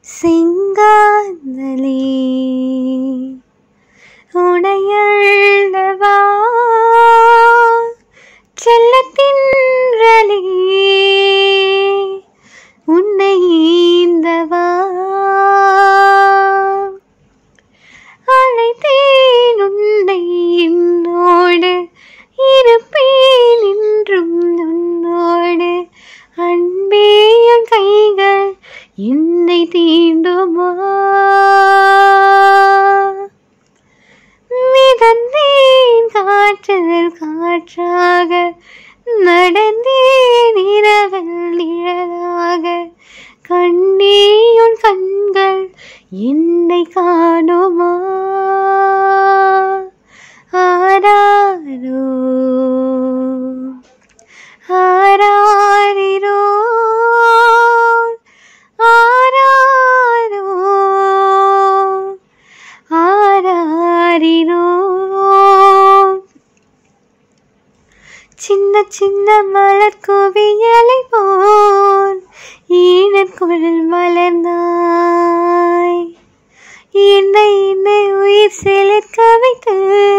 செங்காந்தலே உடையழவா செல்லத்தின்றலே உன்னை ஈந்தவா அழைத்தேன் உன்னை என்னோடு இருப்பேன் என்றும் உன்னோடு அன்பே என் கைகள் என்னை தீண்டுமா மிதந்தேன் காற்றில் காற்றாக நடந்தேன் இரவல் நிழலாக கண்ணேயுன் கண்கள் என்னை காணுமா ஆராரோ ஆராரிரோ ஆராரோ ஆராரிரோ சின்ன சின்ன மலர் குவியலை போல் ஈனற்குள் மலர்ந்தாய் என்னை என்னை உயிர் சிலிர்க்க வைத்து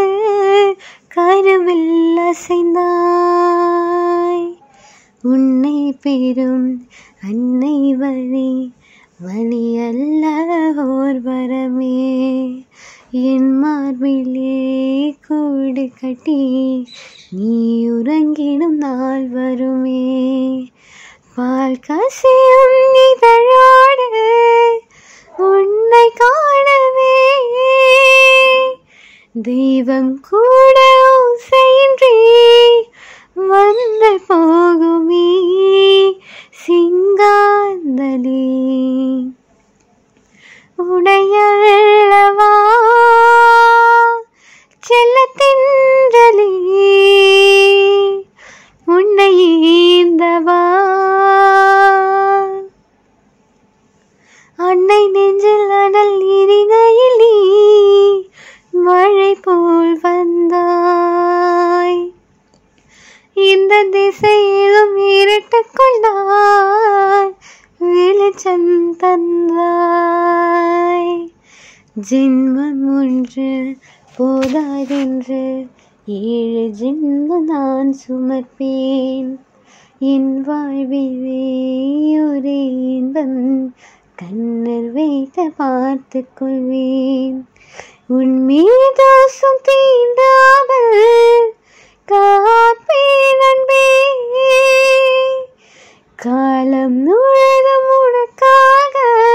கருவில் அசைந்தாய் உன்னை பெறும் அன்னை வழி வழி அல்ல ஓர் வரமே என் மார்பிலே கூடு கட்டி நீ உறங்கிடும் நாள் வருமே பால் கசியும் இதழோடு உன்னை காணவே தெய்வம் கூட ஓசையின்றி வந்து போகுமே சிங்காந்தலே உடையல்லவா செல்லத்தின்றலே உன்னை ஈந்தவா அன்னை நெஞ்சில் அனல் எரிகையில் நீ மழை போல் வந்தாய் இந்த திசையிலும் இருட்டுக் கொண்டாய் வெளிச்சம் தந்தாய் ஜென்மம் ஒன்று போதாதென்று ஏழு ஜென்மம் நான் சுமப்பேன் என் வாழ்விலே ஒரே இன்பம் கண்ணர் வைத்து பார்த்து கொள்வேன் உன் மீதாசும் தீண்டாமல் காப்பேன் அன்பே காலம் முழுதும் உனக்காக